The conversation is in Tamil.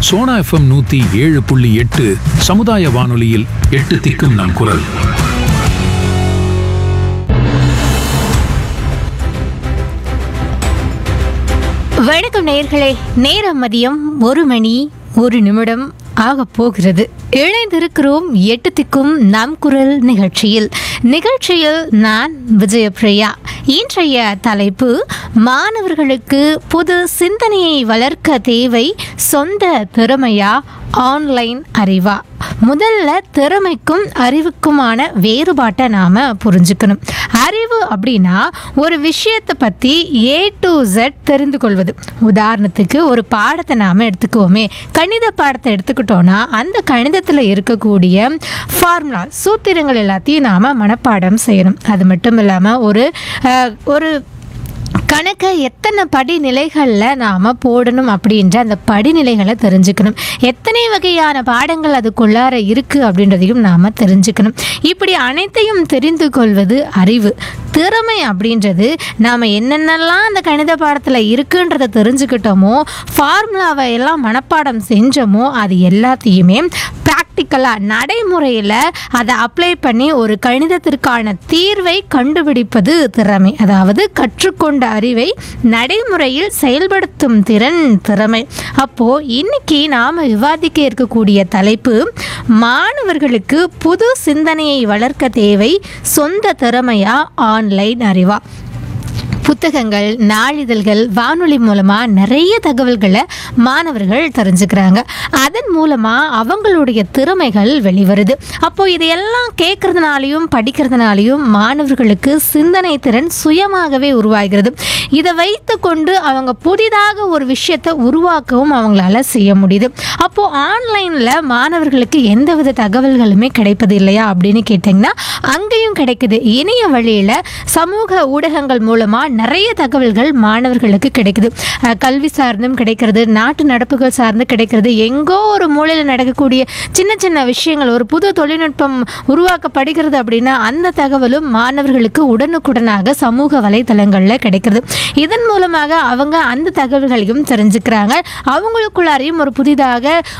சோனா எஃப்எம் நூத்தி ஏழு புள்ளி எட்டு சமுதாய வானொலியில் எட்டு திக்கும் நம் குரல் வணக்கம் நேயர்களே நேரம் மதியம் ஒரு மணி ஒரு நிமிடம் ஆக போகிறது இணைந்திருக்கிறோம் எட்டு திக்கும் நம் குரல் நிகழ்ச்சியில் நிகழ்ச்சியில் நான் விஜயபிரியா இன்றைய தலைப்பு மாணவர்களுக்கு புது சிந்தனையை வளர்க்க தேவை சொந்த திறமையா ஆன்லைன் அறிவா முதல்ல திறமைக்கும் அறிவுக்குமான வேறுபாட்டை நாம் புரிஞ்சுக்கணும் அறிவு அப்படின்னா ஒரு விஷயத்தை பற்றி ஏ டு Z தெரிந்து கொள்வது உதாரணத்துக்கு ஒரு பாடத்தை நாம் எடுத்துக்குவோமே கணித பாடத்தை எடுத்துக்கிட்டோன்னா அந்த கணிதத்தில் இருக்கக்கூடிய ஃபார்முலா சூத்திரங்கள் எல்லாத்தையும் நாம் மனப்பாடம் செய்யணும் அது மட்டும் இல்லாமல் ஒரு அஹ், ஒரு கணக்கை எத்தனை படிநிலைகளில் நாம் போடணும் அப்படின்ற அந்த படிநிலைகளை தெரிஞ்சுக்கணும் எத்தனை வகையான பாடங்கள் அதுக்குள்ளார இருக்குது அப்படின்றதையும் நாம் தெரிஞ்சுக்கணும் இப்படி அனைத்தையும் தெரிந்து கொள்வது அறிவு திறமை அப்படின்றது நாம் என்னென்னலாம் அந்த கணித பாடத்தில் இருக்குன்றதை தெரிஞ்சுக்கிட்டோமோ ஃபார்முலாவை எல்லாம் மனப்பாடம் செஞ்சோமோ அது எல்லாத்தையுமே ப்ராக்டிக்கலாக நடைமுறையில் அதை அப்ளை பண்ணி ஒரு கணிதத்திற்கான தீர்வை கண்டுபிடிப்பது திறமை அதாவது கற்றுக்கொண்ட அறிவை நடைமுறையில் செயல்படுத்தும் திறன் திறமை அப்போ இன்னைக்கு நாம விவாதிக்க இருக்கக்கூடிய தலைப்பு மாணவர்களுக்கு புது சிந்தனையை வளர்க்க தேவை சொந்த திறமையா ஆன்லைன் அறிவா புத்தகங்கள் நாளிதழ்கள் வானொலி மூலமாக நிறைய தகவல்களை மாணவர்கள் தெரிஞ்சுக்கிறாங்க அதன் மூலமாக அவங்களுடைய திறமைகள் வெளிவருது அப்போ இதையெல்லாம் கேட்கறதுனாலையும் படிக்கிறதுனாலையும் மாணவர்களுக்கு சிந்தனை திறன் சுயமாகவே உருவாகிறது இதை வைத்து கொண்டு அவங்க புதிதாக ஒரு விஷயத்தை உருவாக்கவும் அவங்களால செய்ய முடியுது அப்போ ஆன்லைனில் மாணவர்களுக்கு எந்தவித தகவல்களுமே கிடைப்பது இல்லையா அப்படின்னு கேட்டிங்கன்னா அங்கேயும் கிடைக்குது இணைய வழியில் சமூக ஊடகங்கள் மூலமாக நிறைய தகவல்கள் மாணவர்களுக்கு கிடைக்குது அஹ் கல்வி சார்ந்தும் கிடைக்கிறது நாட்டு நடப்புகள் சார்ந்து கிடைக்கிறது எங்கோ ஒரு மூலையில் நடக்கக்கூடிய சின்ன சின்ன விஷயங்கள் ஒரு புது தொழில்நுட்பம் உருவாக்கப்படுகிறது அப்படின்னா அந்த தகவலும் மாணவர்களுக்கு உடனுக்குடனாக சமூக வலைத்தளங்களில் கிடைக்கிறது இதன் மூலமாக அவங்க அந்த தகவல்களையும் தெரிஞ்சுக்கிறாங்க அவங்களுக்குள்ளாரையும் ஒரு புதிதாக